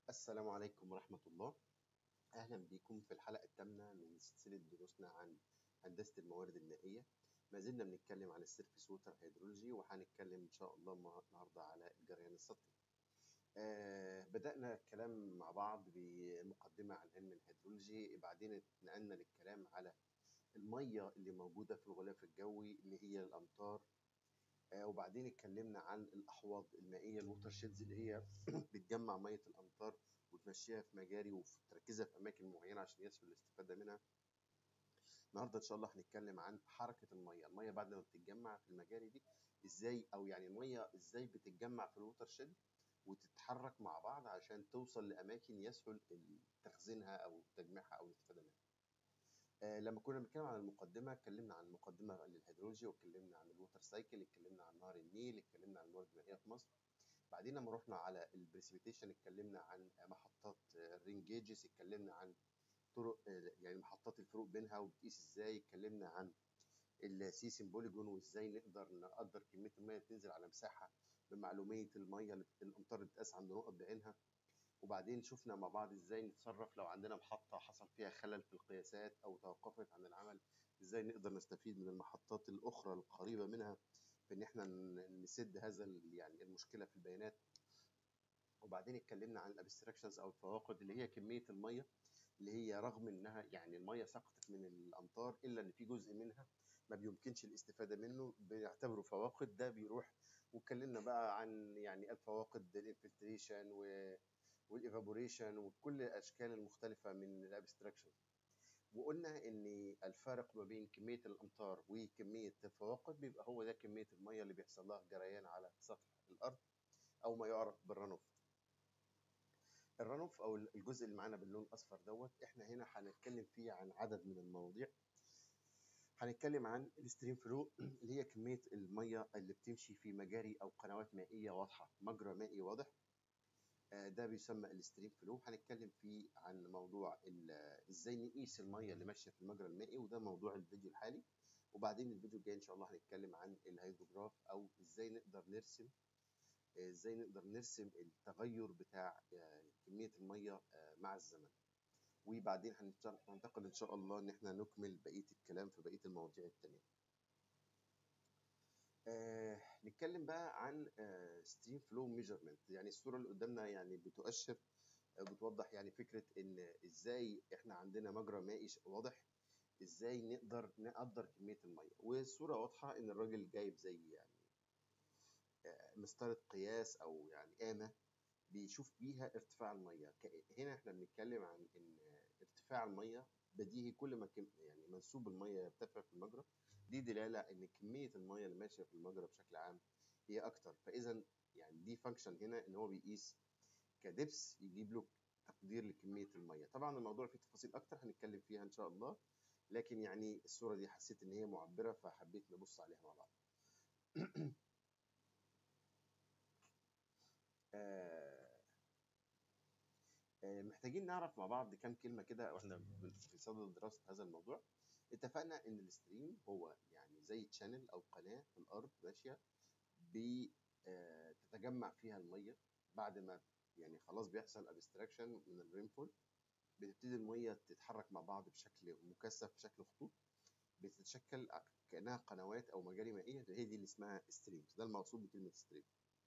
السلام عليكم ورحمة الله أهلا بكم في الحلقة الثامنة من سلسلة دروسنا عن هندسة الموارد المائية ما زلنا بنتكلم عن السيرفيس ووتر هيدرولوجي وهنتكلم إن شاء الله النهاردة على الجريان السطحي آه بدأنا الكلام مع بعض بمقدمة عن علم الهيدرولوجي بعدين اتنقلنا للكلام على المية اللي موجودة في الغلاف الجوي اللي هي الأمطار آه وبعدين اتكلمنا عن الأحواض المائية الووتر شيدز اللي هي بتجمع مية الأمطار وتمشيها في مجاري وتركزها في أماكن معينة عشان يسهل الاستفادة منها النهارده ان شاء الله هنتكلم عن حركه الميه الميه بعد ما بتتجمع في المجاري دي ازاي او يعني الميه ازاي بتتجمع في الووتر شيد وتتحرك مع بعض عشان توصل لاماكن يسهل تخزينها او تجميعها او الاستفاده منها آه لما كنا بنتكلم عن المقدمه اتكلمنا عن المقدمه للهيدرولوجيا واتكلمنا عن الووتر سايكل اتكلمنا عن نهر النيل اتكلمنا عن الموارد المائيه في مصر بعدين لما رحنا على البريسبيتيشن اتكلمنا عن محطات الرين جيجز اتكلمنا عن طرق يعني محطات الفروق بينها وبتقيس ازاي اتكلمنا عن السيسم بوليجون وازاي نقدر نقدر كميه الميه اللي بتنزل على مساحه بمعلوميه الميه اللي الامطار اللي بتقاس عند نقط بعينها وبعدين شفنا مع بعض ازاي نتصرف لو عندنا محطه حصل فيها خلل في القياسات او توقفت عن العمل ازاي نقدر نستفيد من المحطات الاخرى القريبه منها في ان احنا نسد هذا يعني المشكله في البيانات وبعدين اتكلمنا عن الابستراكشنز او الفواقد اللي هي كميه الميه اللي هي رغم انها يعني الميه سقطت من الامطار الا ان في جزء منها ما بيمكنش الاستفاده منه بنعتبره فواقد ده بيروح واتكلمنا بقى عن يعني الفواقد الانفلتريشن والايفابوريشن وكل الاشكال المختلفه من الابستراكشن وقلنا ان الفارق ما بين كميه الامطار وكميه الفواقد بيبقى هو ده كميه الميه اللي بيحصل لها جريان على سطح الارض او ما يعرف بالرنوف الرنوف او الجزء اللي معانا باللون الاصفر دوت احنا هنا هنتكلم فيه عن عدد من المواضيع هنتكلم عن الستريم فلو اللي هي كميه الميه اللي بتمشي في مجاري او قنوات مائيه واضحه مجرى مائي واضح ده بيسمى الستريم فلو هنتكلم فيه عن موضوع ازاي نقيس الميه اللي ماشيه في المجرى المائي وده موضوع الفيديو الحالي وبعدين الفيديو الجاي ان شاء الله هنتكلم عن الهيدروجراف او ازاي نقدر نرسم ازاي نقدر نرسم التغير بتاع كميه الميه مع الزمن وبعدين هننتقل ان شاء الله ان احنا نكمل بقيه الكلام في بقيه المواضيع التانية آه نتكلم بقى عن ستريم فلو ميجرمنت يعني الصوره اللي قدامنا يعني بتؤشر بتوضح يعني فكره ان ازاي احنا عندنا مجرى مائي واضح ازاي نقدر نقدر كميه الميه والصوره واضحه ان الراجل جايب زي يعني مسطره قياس او يعني قامه بيشوف بيها ارتفاع الميه هنا احنا بنتكلم عن ان ارتفاع الميه بديهي كل ما كم يعني منسوب الميه يرتفع في المجرى دي دلاله ان كميه الميه اللي ماشيه في المجرى بشكل عام هي اكتر فاذا يعني دي فانكشن هنا ان هو بيقيس كدبس يجيب له تقدير لكميه الميه طبعا الموضوع فيه تفاصيل اكتر هنتكلم فيها ان شاء الله لكن يعني الصوره دي حسيت ان هي معبره فحبيت نبص عليها مع بعض آه آه محتاجين نعرف مع بعض كام كلمه كده واحنا في صدد دراسه هذا الموضوع اتفقنا ان الستريم هو يعني زي تشانل او قناه في الارض ماشيه بتتجمع فيها الميه بعد ما يعني خلاص بيحصل ابستراكشن من الرينفول بتبتدي الميه تتحرك مع بعض بشكل مكثف بشكل خطوط بتتشكل كانها قنوات او مجاري مائيه هي دي اللي اسمها ستريمز ده المقصود بكلمه ستريم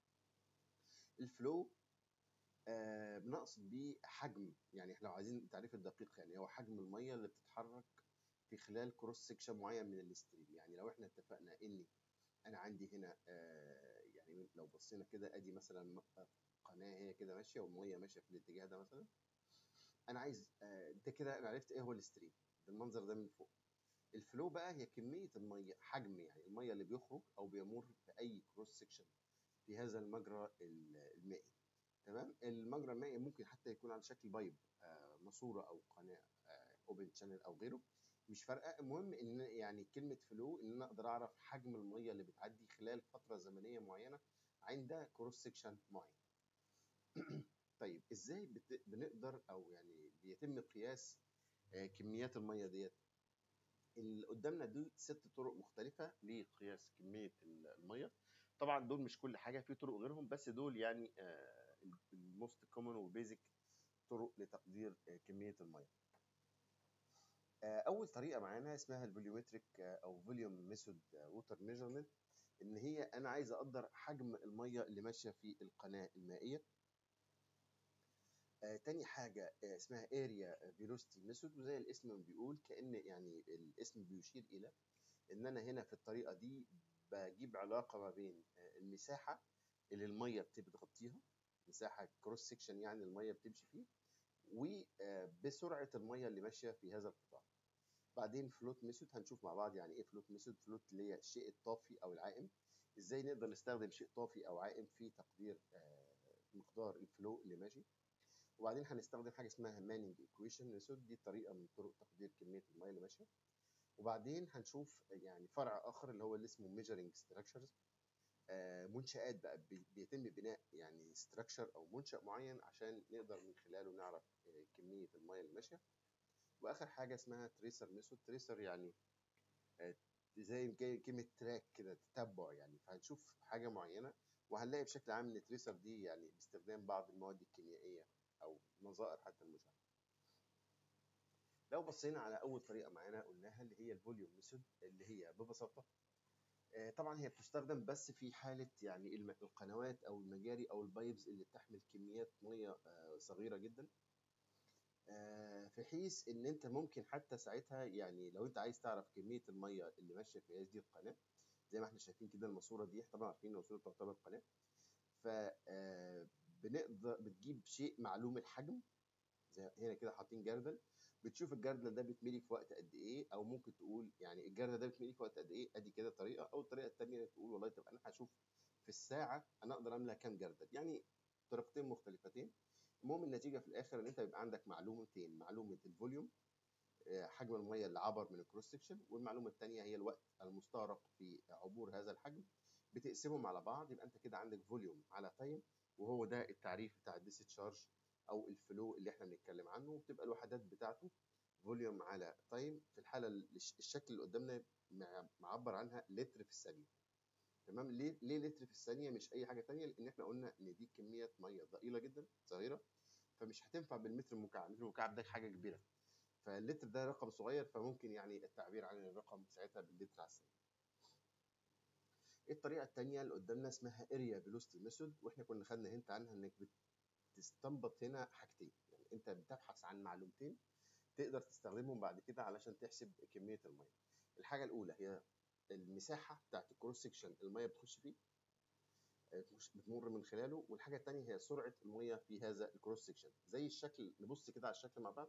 الفلو آه بنقصد بيه حجم يعني احنا لو عايزين التعريف الدقيق يعني هو حجم الميه اللي بتتحرك في خلال كروس سكشن معين من الستريم يعني لو احنا اتفقنا ان انا عندي هنا آه يعني لو بصينا كده ادي مثلا قناه هي كده ماشيه والميه ماشيه في الاتجاه ده مثلا انا عايز آه ده كده انا عرفت ايه هو الستريم بالمنظر ده من فوق الفلو بقى هي كميه الميه حجم يعني الميه اللي بيخرج او بيمر في اي كروس سكشن في هذا المجرى المائي تمام المجرى المائي ممكن حتى يكون على شكل بايب آه ماسوره او قناه آه اوبن شانل او غيره مش فارقه المهم ان يعني كلمه فلو ان انا اقدر اعرف حجم الميه اللي بتعدي خلال فتره زمنيه معينه عند كروس سكشن معين طيب ازاي بت... بنقدر او يعني بيتم قياس آه كميات الميه ديت اللي قدامنا دول ست طرق مختلفة لقياس كمية المية طبعا دول مش كل حاجة في طرق غيرهم بس دول يعني الموست كومن وبيزك طرق لتقدير آه، كميه الميه آه، اول طريقه معانا اسمها الفوليومتريك او فوليوم ميثود ووتر ميجرمنت ان هي انا عايز اقدر حجم الميه اللي ماشيه في القناه المائيه آه، تاني حاجة آه، اسمها اريا فيلوسيتي ميثود وزي الاسم ما بيقول كأن يعني الاسم بيشير إلى إن أنا هنا في الطريقة دي بجيب علاقة ما بين آه، المساحة اللي المية بتغطيها مساحة كروس سيكشن يعني المية بتمشي فيه وبسرعة المية اللي ماشية في هذا القطاع بعدين فلوت ميثود هنشوف مع بعض يعني ايه فلوت ميثود فلوت اللي هي الشيء الطافي او العائم ازاي نقدر نستخدم شيء طافي او عائم في تقدير آه، مقدار الفلو اللي ماشي وبعدين هنستخدم حاجه اسمها مانينج ايكويشن ميثود دي طريقه من طرق تقدير كميه الميه اللي ماشيه وبعدين هنشوف يعني فرع اخر اللي هو اللي اسمه ميجرنج ستراكشرز منشآت بقى بي- بيتم بناء يعني ستراكشر او منشأ معين عشان نقدر من خلاله نعرف آه، كميه الميه اللي ماشيه واخر حاجه اسمها تريسر ميثود تريسر يعني آه، زي جاي كلمه تراك كده تتبع يعني فهنشوف حاجه معينه وهنلاقي بشكل عام ان تريسر دي يعني باستخدام بعض المواد الكيميائيه او نظائر حتى المشعه لو بصينا على اول طريقه معانا قلناها اللي هي الفوليوم ميثود اللي هي ببساطه آه، طبعا هي بتستخدم بس في حاله يعني الم- القنوات او المجاري او البايبز اللي بتحمل كميات ميه آه، صغيره جدا آه، في حيث ان انت ممكن حتى ساعتها يعني لو انت عايز تعرف كميه الميه اللي ماشيه في هذه القناه زي ما احنا شايفين كده الماسوره دي طبعا عارفين ان الماسوره تعتبر قناه ف آه، بنقدر بتجيب شيء معلوم الحجم زي هنا كده حاطين جردل بتشوف الجردل ده بيتملي في وقت قد ايه او ممكن تقول يعني الجردل ده بيتملي في وقت قد ايه ادي كده طريقه او الطريقه الثانيه تقول والله طب انا هشوف في الساعه انا اقدر املى كام جردل يعني طريقتين مختلفتين المهم النتيجه في الاخر ان انت بيبقى عندك معلومتين معلومه الفوليوم آه، حجم الميه اللي عبر من الكروس سكشن والمعلومه الثانيه هي الوقت المستغرق في عبور هذا الحجم بتقسمهم على بعض يبقى انت كده عندك فوليوم على تايم وهو ده التعريف بتاع الديسشارج او الفلو اللي احنا بنتكلم عنه وبتبقى الوحدات بتاعته فوليوم على تايم في الحاله الش- الشكل اللي قدامنا مع- معبر عنها لتر في الثانيه تمام ليه ليه لتر في الثانيه مش اي حاجه تانية لان احنا قلنا ان دي كميه ميه ضئيله جدا صغيره فمش هتنفع بالمتر المكعب المتر المكعب ده حاجه كبيره فاللتر ده رقم صغير فممكن يعني التعبير عن الرقم ساعتها باللتر على الثانيه الطريقه الثانيه اللي قدامنا اسمها اريا فيلوسيتي ميثود واحنا كنا خدنا هنت عنها انك بتستنبط هنا حاجتين يعني انت بتبحث عن معلومتين تقدر تستخدمهم بعد كده علشان تحسب كميه الميه الحاجه الاولى هي المساحه بتاعت الكروس سكشن الميه بتخش فيه آه، بتخش- بتمر من خلاله والحاجه الثانيه هي سرعه الميه في هذا الكروس سكشن زي الشكل نبص كده على الشكل مع بعض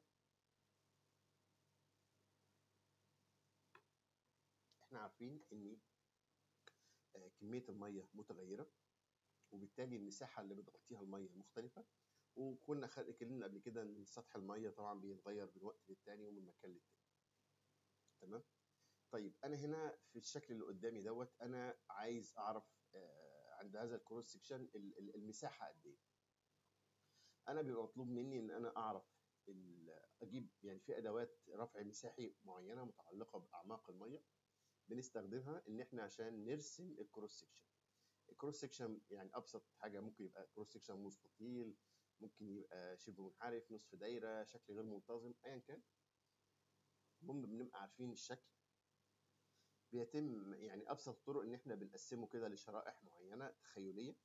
احنا عارفين ان آه، كميه الميه متغيره وبالتالي المساحه اللي بتغطيها الميه مختلفه وكنا خد- اتكلمنا قبل كده ان سطح الميه طبعا بيتغير من وقت للتاني ومن مكان للتاني تمام طيب انا هنا في الشكل اللي قدامي دوت انا عايز اعرف آه، عند هذا الكروس سكشن المساحه قد ايه انا بيبقى مطلوب مني ان انا اعرف ال- اجيب يعني في ادوات رفع مساحي معينه متعلقه باعماق الميه بنستخدمها ان احنا عشان نرسم الكروس سكشن الكروس سكشن يعني ابسط حاجه ممكن يبقى كروس سكشن مستطيل ممكن يبقى شبه منحرف نصف دايره شكل غير منتظم ايا كان المهم بنبقى عارفين الشكل بيتم يعني ابسط الطرق ان احنا بنقسمه كده لشرائح معينه تخيليه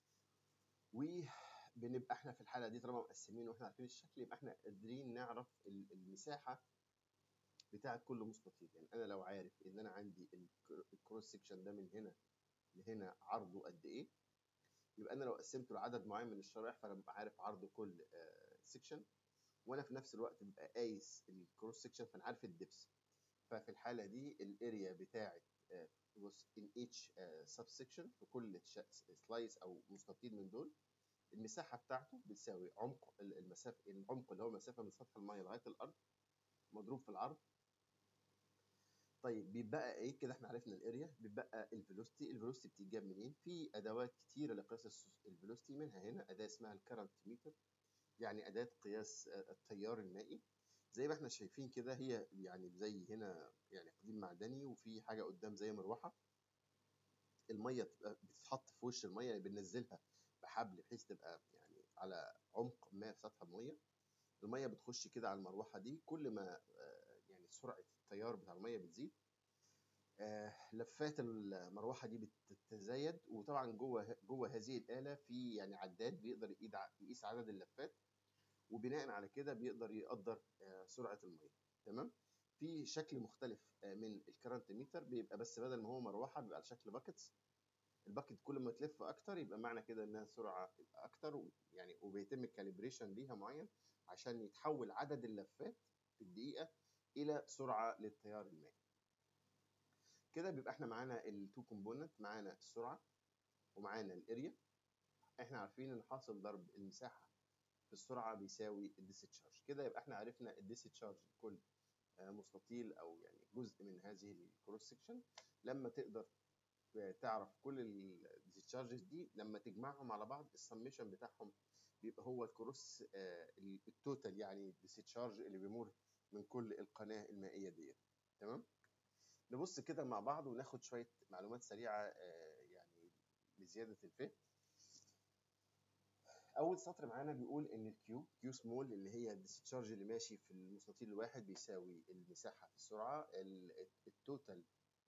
وبنبقى احنا في الحاله دي طالما مقسمين واحنا عارفين الشكل يبقى احنا قادرين نعرف ال- المساحه بتاعه كل مستطيل يعني انا لو عارف ان انا عندي الك- الكروس سكشن ده من هنا لهنا عرضه قد ايه يبقى انا لو قسمته لعدد معين من الشرائح فانا ببقى عارف عرض كل سكشن وانا في نفس الوقت ببقى قايس الكروس سكشن فانا عارف الدبس ففي الحاله دي الاريا بتاعه آه، بص ان اتش سب سكشن في كل سلايس او مستطيل من دول المساحه بتاعته بتساوي عمق ال- المسافه العمق اللي هو المسافه من سطح الميه لغايه الارض مضروب في العرض طيب بيبقى ايه كده احنا عرفنا الاريا بيبقى الفيلوسيتي الفيلوسيتي بتتجاب منين في ادوات كتيره لقياس الفيلوسيتي منها هنا اداه اسمها الكرنت ميتر يعني اداه قياس آه، التيار المائي زي ما احنا شايفين كده هي يعني زي هنا يعني قضيب معدني وفي حاجه قدام زي مروحه الميه بتبقى بتتحط في وش الميه يعني بننزلها بحبل بحيث تبقى يعني على عمق ما في سطح الميه الميه بتخش كده على المروحه دي كل ما آه، يعني سرعه التيار بتاع الميه بتزيد آه، لفات المروحه دي بتتزايد وطبعا جوه جوه هذه الاله في يعني عداد بيقدر يقيد ع- يقيس عدد اللفات وبناء على كده بيقدر يقدر آه، سرعه الميه تمام في شكل مختلف آه، من الكرنت ميتر بيبقى بس بدل ما هو مروحه بيبقى على شكل باكتس الباكت كل ما تلف اكتر يبقى معنى كده انها سرعه اكتر و- يعني وبيتم الكاليبريشن ليها معين عشان يتحول عدد اللفات في الدقيقه الى سرعه للتيار المائي كده بيبقى احنا معانا التو كومبوننت معانا السرعه ومعانا الاريا احنا عارفين ان حاصل ضرب المساحه في السرعه بيساوي الديسيتشارج كده يبقى احنا عرفنا الديسيتشارج لكل آه، مستطيل او يعني جزء من هذه الكروس سكشن لما تقدر تعرف كل الديسشارجز دي لما تجمعهم على بعض السميشن بتاعهم بيبقى هو الكروس آه، التوتال يعني الديسشارج اللي بيمر من كل القناه المائيه ديت تمام نبص كده مع بعض وناخد شويه معلومات سريعه آه، يعني لزياده الفهم اول سطر معانا بيقول ان الكيو كيو سمول اللي هي الديسشارج اللي ماشي في المستطيل الواحد بيساوي المساحه في السرعه ال- التوتال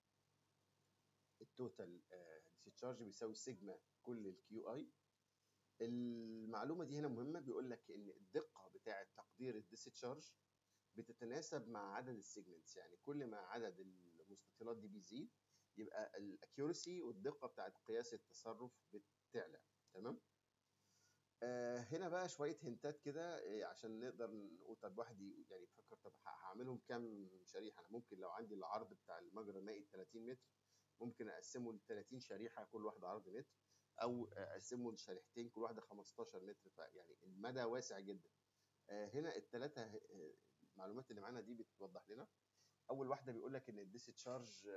التوتال ديسشارج بيساوي سيجما كل الكيو اي المعلومه دي هنا مهمه بيقول لك ان الدقه بتاعه تقدير الديسشارج بتتناسب مع عدد السيجمنتس يعني كل ما عدد المستطيلات دي بيزيد يبقى الاكيورسي والدقه بتاعه قياس التصرف بتعلى تمام آه هنا بقى شويه هنتات كده آه، عشان نقدر نقول طب واحد ي- يعني يفكر طب ه- هعملهم كام شريحه انا ممكن لو عندي العرض بتاع المجرى المائي 30 متر ممكن اقسمه ل 30 شريحه كل واحده عرض متر او اقسمه لشريحتين كل واحده 15 متر فيعني المدى واسع جدا آه، هنا الثلاثه المعلومات اللي معانا دي بتوضح لنا اول واحده بيقول لك ان الديسشارج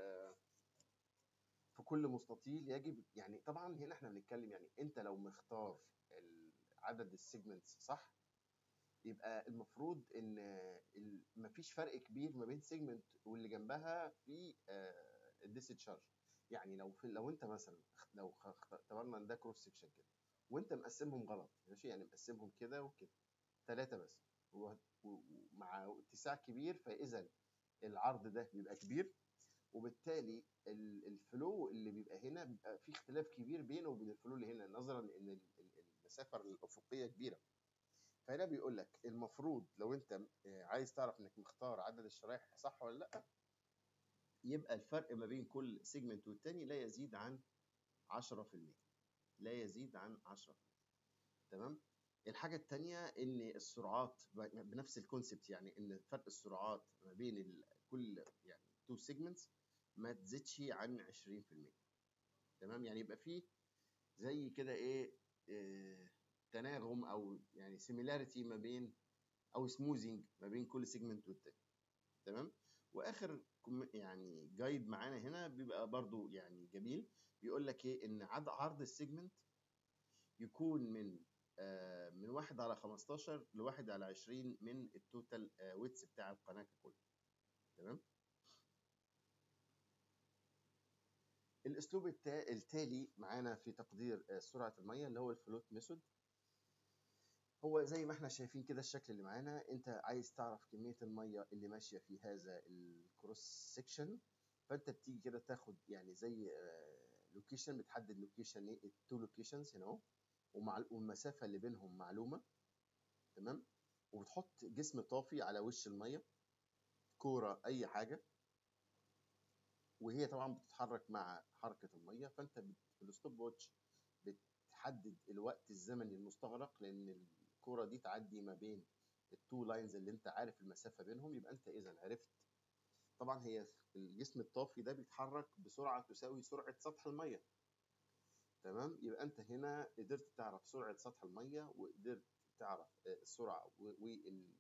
في كل مستطيل يجب يعني طبعا هنا احنا بنتكلم يعني انت لو مختار ال- عدد السيجمنتس صح يبقى المفروض ان ال- مفيش فرق كبير ما بين سيجمنت واللي جنبها في الديسشارج يعني لو في لو انت مثلا اخ- لو خ- اخت- اعتبرنا ان ده كروس سكشن كده وانت مقسمهم غلط ماشي يعني مقسمهم كده وكده ثلاثه بس و- و- ومع اتساع كبير فاذا العرض ده بيبقى كبير وبالتالي ال- الفلو اللي بيبقى هنا بيبقى في اختلاف كبير بينه وبين الفلو اللي هنا نظرا لان ال- ال- المسافه الافقيه كبيره فهنا بيقول لك المفروض لو انت آه، عايز تعرف انك مختار عدد الشرايح صح ولا لا يبقى الفرق ما بين كل سيجمنت والتاني لا يزيد عن 10% لا يزيد عن 10 تمام الحاجة التانية إن السرعات ب- بنفس الكونسبت يعني إن فرق السرعات ما بين ال- كل يعني تو سيجمنتس ما تزيدش عن 20% تمام يعني يبقى فيه زي كده إيه آه، تناغم أو يعني سيميلاريتي ما بين أو سموزنج ما بين كل سيجمنت والتاني تمام واخر كم- يعني جايد معانا هنا بيبقى برضو يعني جميل بيقول لك ايه ان عد عرض السيجمنت يكون من آه من واحد على 15 لواحد على 20 من التوتال آه ويتس بتاع القناه ككل تمام الاسلوب التا- التالي معانا في تقدير آه، سرعه الميه اللي هو الفلوت ميثود هو زي ما احنا شايفين كده الشكل اللي معانا انت عايز تعرف كميه الميه اللي ماشيه في هذا الكروس سيكشن فانت بتيجي كده تاخد يعني زي لوكيشن بتحدد لوكيشن ايه التو لوكيشنز هنا اهو ومع والمسافه اللي بينهم معلومه تمام وبتحط جسم طافي على وش الميه كوره اي حاجه وهي طبعا بتتحرك مع حركه الميه فانت بت- بالستوب واتش بتحدد الوقت الزمني المستغرق لان الكوره دي تعدي ما بين التو لاينز اللي انت عارف المسافه بينهم يبقى انت اذا عرفت طبعا هي الجسم الطافي ده بيتحرك بسرعه تساوي سرعه سطح الميه تمام يبقى انت هنا قدرت تعرف سرعه سطح الميه وقدرت تعرف آه، السرعه وال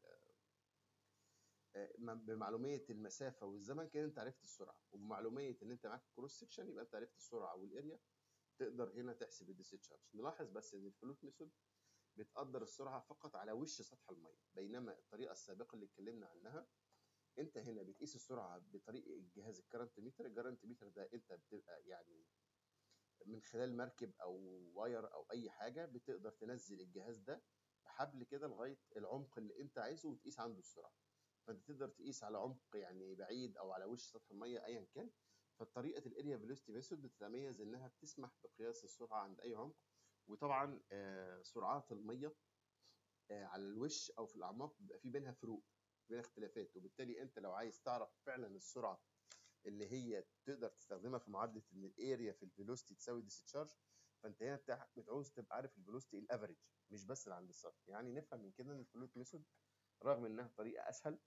بمعلوميه المسافه والزمن كده انت عرفت السرعه وبمعلوميه ان انت معاك كروس سكشن يبقى انت عرفت السرعه والاريا تقدر هنا تحسب الديسشارج نلاحظ بس ان الفلوت ميثود بتقدر السرعه فقط على وش سطح الميه بينما الطريقه السابقه اللي اتكلمنا عنها انت هنا بتقيس السرعه بطريق الجهاز الكرنت ميتر الكرنت ميتر ده انت بتبقى يعني من خلال مركب او واير او اي حاجه بتقدر تنزل الجهاز ده الحبل كده لغايه العمق اللي انت عايزه وتقيس عنده السرعه فانت تقدر تقيس على عمق يعني بعيد او على وش سطح الميه ايا كان فطريقه الاريا فيلوسيتي ميثود بتتميز انها بتسمح بقياس السرعه عند اي عمق وطبعا آه، سرعات الميه آه، على الوش او في الاعماق بيبقى في بينها فروق بينها اختلافات وبالتالي انت لو عايز تعرف فعلا السرعه اللي هي تقدر تستخدمها في معادله ان الاريا في الفيلوسيتي تساوي ديسشارج فانت هنا بتاع- بتعوز تبقى عارف الفيلوسيتي الافريج مش بس اللي عند السطح يعني نفهم من كده ان الفلويد ميثود رغم انها طريقه اسهل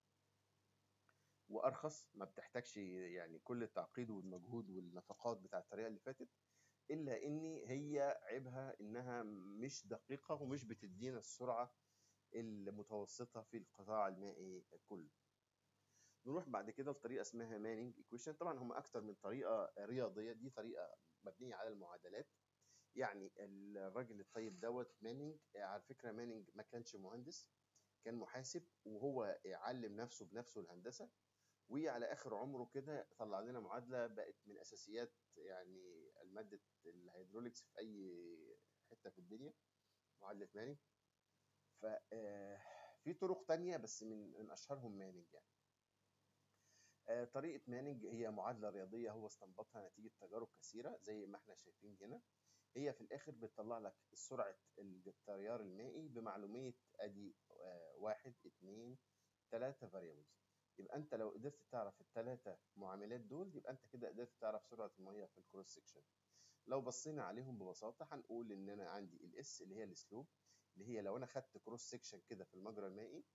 وارخص ما بتحتاجش يعني كل التعقيد والمجهود والنفقات بتاع الطريقه اللي فاتت الا ان هي عيبها انها مش دقيقه ومش بتدينا السرعه المتوسطه في القطاع المائي كله نروح بعد كده لطريقه اسمها مانينج ايكويشن طبعا هم اكتر من طريقه رياضيه دي طريقه مبنيه على المعادلات يعني الراجل الطيب دوت مانينج على فكره مانينج ما كانش مهندس كان محاسب وهو علم نفسه بنفسه الهندسه وعلى اخر عمره كده طلع لنا معادله بقت من اساسيات يعني الماده الهيدروليكس في اي حته في الدنيا معادله مانينج ففي طرق تانية بس من من اشهرهم مانينج يعني آه، طريقه مانينج هي معادله رياضيه هو استنبطها نتيجه تجارب كثيره زي ما احنا شايفين هنا هي في الاخر بتطلع لك سرعه التيار المائي بمعلوميه ادي آه، واحد اتنين تلاته فاريبلز يبقى انت لو قدرت تعرف الثلاثه معاملات دول يبقى انت كده قدرت تعرف سرعه الميه في الكروس سكشن لو بصينا عليهم ببساطه هنقول ان انا عندي الاس اللي هي السلوب اللي هي لو انا خدت كروس سكشن كده في المجرى المائي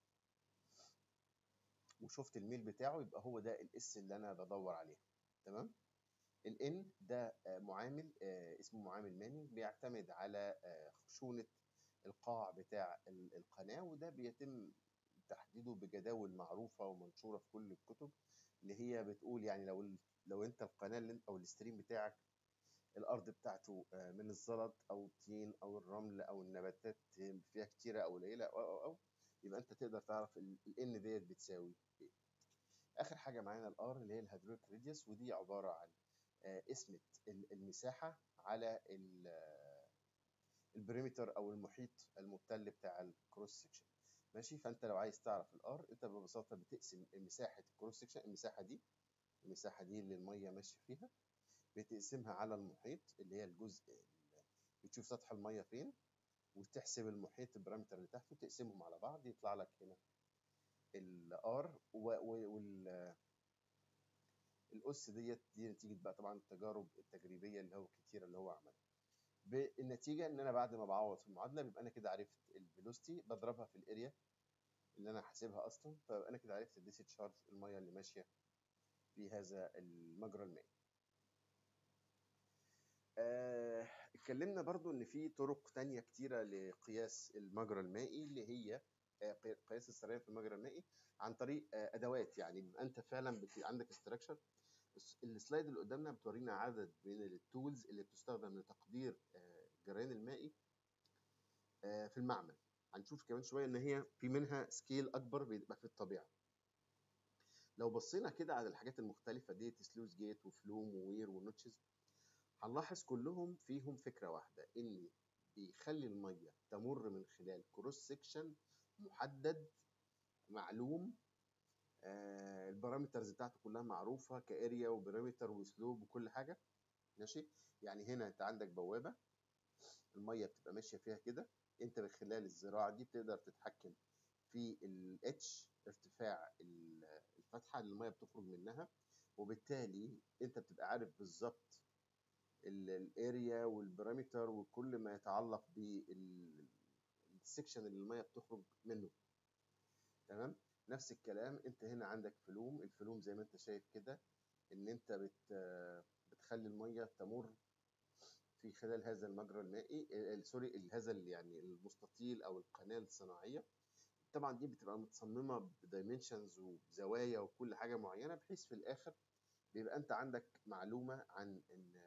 وشفت الميل بتاعه يبقى هو ده الاس اللي انا بدور عليه تمام الان ده آه، معامل آه، اسمه معامل مانينج بيعتمد على آه، خشونه القاع بتاع ال- القناه وده بيتم تحديده بجداول معروفه ومنشوره في كل الكتب اللي هي بتقول يعني لو ال- لو انت القناه اللي انت- او الستريم بتاعك الارض بتاعته آه، من الزلط او الطين او الرمل او النباتات فيها كتيره او قليله او او او يبقى انت تقدر تعرف الان ديت بتساوي ايه اخر حاجه معانا الار اللي هي الهيدروليك ريديوس ودي عباره عن آه، قسمه ال- المساحه على ال- آه، البريمتر او المحيط المبتل بتاع الكروس سكشن ماشي فانت لو عايز تعرف الار انت ببساطه بتقسم مساحه الكروس سكشن المساحه دي المساحه دي اللي الميه ماشيه فيها بتقسمها على المحيط اللي هي الجزء ال- بتشوف سطح الميه فين وتحسب المحيط البارامتر اللي تحته تقسمهم على بعض يطلع لك هنا الار وال الاس ديت دي نتيجه بقى طبعا التجارب التجريبيه اللي هو كتيره اللي هو عملها بالنتيجه ان انا بعد ما بعوض في المعادله بيبقى انا كده عرفت الفيلوسيتي بضربها في الاريا اللي انا حاسبها اصلا فانا كده عرفت الديسي تشارج الميه اللي ماشيه في هذا المجرى المائي آه، اتكلمنا برضو ان في طرق تانية كتيرة لقياس المجرى المائي اللي هي آه، قي- قياس السريان في المجرى المائي عن طريق آه، ادوات يعني بيبقى انت فعلا بت... عندك استراكشر السلايد اللي قدامنا بتورينا عدد من التولز اللي بتستخدم لتقدير آه، الجريان المائي آه، في المعمل هنشوف كمان شويه ان هي في منها سكيل اكبر بيبقى في الطبيعه لو بصينا كده على الحاجات المختلفه ديت سلوز جيت وفلوم ووير ونوتشز هنلاحظ كلهم فيهم فكره واحده ان بيخلي الميه تمر من خلال كروس سكشن محدد معلوم آه البارامترز بتاعته كلها معروفه كاريا وبارامتر وسلوب وكل حاجه ماشي يعني هنا انت عندك بوابه الميه بتبقى ماشيه فيها كده انت من خلال الزراعه دي بتقدر تتحكم في الاتش ارتفاع ال- الفتحه اللي الميه بتخرج منها وبالتالي انت بتبقى عارف بالظبط الاريا والبارامتر وكل ما يتعلق بالسكشن اللي الميه بتخرج منه تمام نفس الكلام انت هنا عندك فلوم الفلوم زي ما انت شايف كده ان انت بت بتخلي الميه تمر في خلال هذا المجرى المائي ال- ال- سوري ال- هذا ال- يعني المستطيل او القناه الصناعيه طبعا دي بتبقى متصممه بدايمنشنز وبزوايا وكل حاجه معينه بحيث في الاخر بيبقى انت عندك معلومه عن ان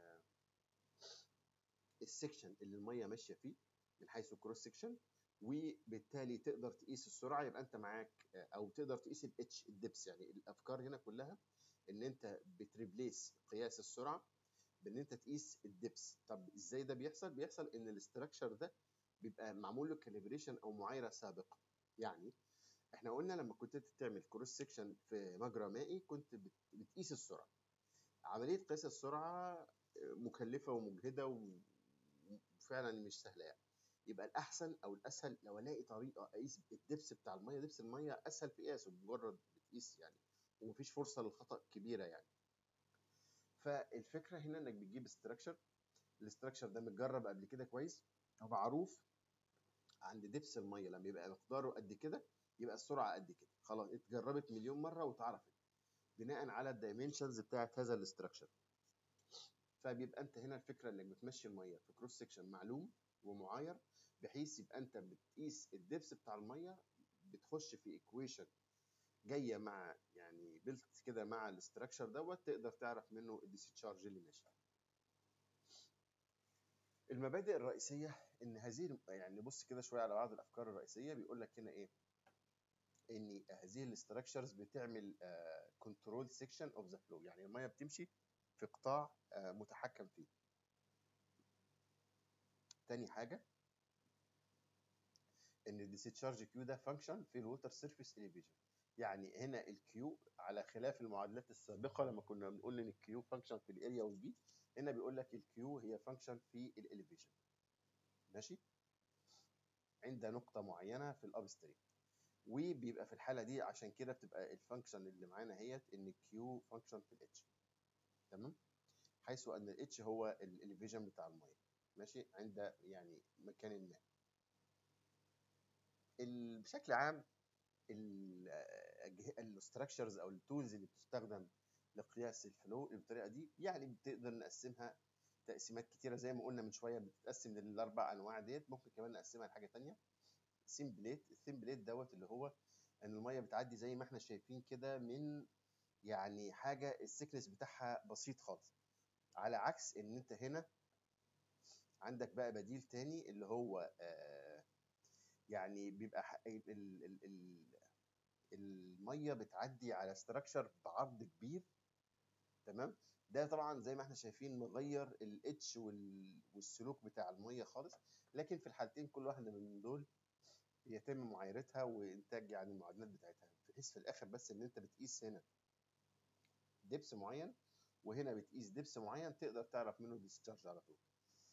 السكشن اللي الميه ماشيه فيه من حيث الكروس سكشن وبالتالي تقدر تقيس السرعه يبقى انت معاك او تقدر تقيس الاتش الدبس يعني الافكار هنا كلها ان انت بتريبليس قياس السرعه بان انت تقيس الدبس طب ازاي ده بيحصل بيحصل ان الاستراكشر ده بيبقى معمول له كاليبريشن او معايره سابقه يعني احنا قلنا لما كنت تعمل كروس سكشن في مجرى مائي كنت بت- بتقيس السرعه عمليه قياس السرعه مكلفه ومجهده و- وفعلا مش سهله يعني يبقى الاحسن او الاسهل لو الاقي طريقه اقيس الدبس بتاع الميه دبس الميه اسهل في قياسه مجرد بتقيس يعني ومفيش فرصه للخطا كبيره يعني فالفكره هنا انك بتجيب استراكشر الاستراكشر ده متجرب قبل كده كويس ومعروف عند دبس الميه لما يبقى مقداره قد كده يبقى السرعه قد كده خلاص اتجربت مليون مره واتعرفت بناء على الدايمنشنز بتاعت هذا الاستراكشر فبيبقى انت هنا الفكره انك بتمشي الميه في كروس سكشن معلوم ومعاير بحيث يبقى انت بتقيس الدبس بتاع الميه بتخش في ايكويشن جايه مع يعني بيلت كده مع الاستراكشر دوت تقدر تعرف منه الديسشارج اللي ماشي المبادئ الرئيسيه ان هذه الم- يعني نبص كده شويه على بعض الافكار الرئيسيه بيقول لك هنا ايه ان هذه الاستراكشرز بتعمل كنترول سيكشن اوف ذا فلو يعني الميه بتمشي في قطاع آه، متحكم فيه تاني حاجه ان الديسشارج كيو ده فانكشن في الووتر سيرفيس اليفيجن يعني هنا الكيو على خلاف المعادلات السابقه لما كنا بنقول ان الكيو فانكشن في الاريا والبي هنا بيقول لك الكيو هي فانكشن في الاليفيجن ماشي عند نقطه معينه في الابستريم وبيبقى في الحاله دي عشان كده بتبقى الفانكشن اللي معانا هيت ان الكيو فانكشن في الاتش تمام حيث ان الاتش هو الاليفيجن بتاع الميه ماشي عند يعني مكان ما ال- بشكل عام الاستراكشرز او التولز اللي بتستخدم لقياس الفلو بالطريقه دي يعني بتقدر نقسمها تقسيمات كتيره زي ما قلنا من شويه بتتقسم للاربع انواع ديت ممكن كمان نقسمها لحاجه تانية سيمبليت السيمبليت دوت اللي هو ان الميه بتعدي زي ما احنا شايفين كده من يعني حاجه السكنس بتاعها بسيط خالص على عكس ان انت هنا عندك بقى بديل تاني اللي هو آه يعني بيبقى ح- ال- ال- ال- ال- الميه بتعدي على استراكشر بعرض كبير تمام ده طبعا زي ما احنا شايفين مغير الاتش والسلوك بتاع الميه خالص لكن في الحالتين كل واحده من دول بيتم معايرتها وانتاج يعني المعادلات بتاعتها بحيث في الاخر بس ان انت بتقيس هنا دبس معين وهنا بتقيس دبس معين تقدر تعرف منه الديسشارج على طول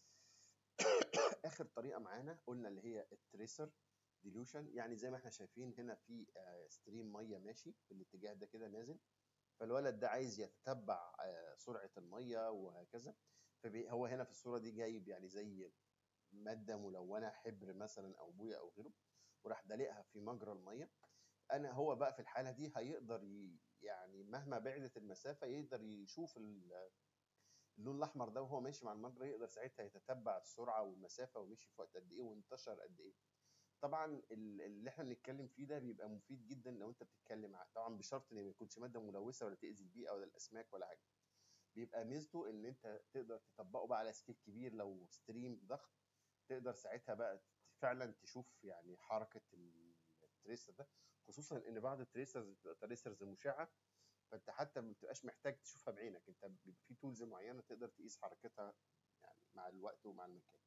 اخر طريقه معانا قلنا اللي هي التريسر ديلوشن يعني زي ما احنا شايفين هنا في آه، ستريم ميه ماشي في الاتجاه ده كده نازل فالولد ده عايز يتتبع آه، سرعه الميه وهكذا فهو هنا في الصوره دي جايب يعني زي ماده ملونه حبر مثلا او بويه او غيره وراح دلقها في مجرى الميه انا هو بقى في الحاله دي هيقدر ي... يعني مهما بعدت المسافه يقدر يشوف ال- اللون الاحمر ده وهو ماشي مع المجرى يقدر ساعتها يتتبع السرعه والمسافه ومشي في وقت قد ايه وانتشر قد ايه طبعا ال- اللي احنا بنتكلم فيه ده بيبقى مفيد جدا لو انت بتتكلم ع- طبعا بشرط ان ما يكونش ماده ملوثه ولا تاذي البيئه ولا الاسماك ولا حاجه بيبقى ميزته ان انت تقدر تطبقه بقى على سكيل كبير لو ستريم ضخم تقدر ساعتها بقى فعلا تشوف يعني حركه التريسر ده خصوصا ان بعض التريسرز بتبقى تريسرز مشعه فانت حتى ما بتبقاش محتاج تشوفها بعينك انت بيبقى في تولز معينه تقدر تقيس حركتها يعني مع الوقت ومع المكان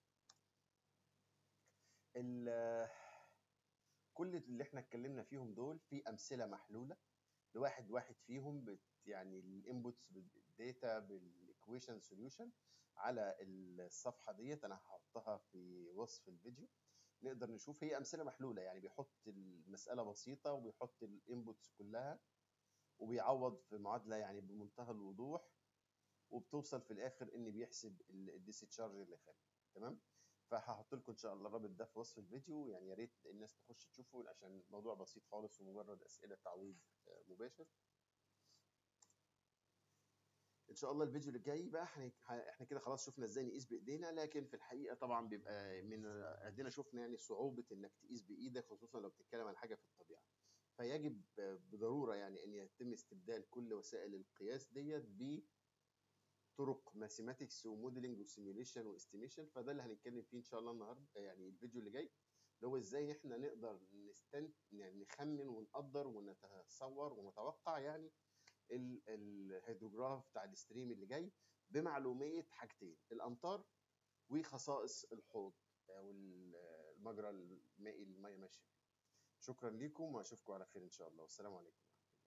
ال- كل اللي احنا اتكلمنا فيهم دول في امثله محلوله لواحد واحد فيهم بت يعني الانبوتس بالداتا بالايكويشن سوليوشن على الصفحه ديت انا هحطها في وصف الفيديو نقدر نشوف هي امثله محلوله يعني بيحط المساله بسيطه وبيحط الانبوتس كلها وبيعوض في معادله يعني بمنتهى الوضوح وبتوصل في الاخر ان بيحسب الديسشارج اللي خارج تمام فهحط لكم ان شاء الله الرابط ده في وصف الفيديو يعني يا ريت الناس تخش تشوفه عشان الموضوع بسيط خالص ومجرد اسئله تعويض آه، مباشر ان شاء الله الفيديو اللي جاي بقى هن- ه- احنا كده خلاص شفنا ازاي نقيس بايدينا لكن في الحقيقه طبعا بيبقى من ادينا شفنا يعني صعوبه انك تقيس بايدك خصوصا لو بتتكلم عن حاجه في الطبيعه فيجب آه، بضروره يعني ان يتم استبدال كل وسائل القياس ديت بطرق ماثيماتكس وموديلنج وسيميوليشن واستيميشن فده اللي هنتكلم فيه ان شاء الله النهارده يعني الفيديو اللي جاي اللي هو ازاي احنا نقدر نستن يعني نخمن ونقدر ونتصور ونتوقع يعني ال- الهيدروجراف بتاع الستريم اللي جاي بمعلوميه حاجتين الامطار وخصائص الحوض او ال- المجرى المائي اللي الميه ماشيه فيه. شكرا ليكم واشوفكم على خير ان شاء الله والسلام عليكم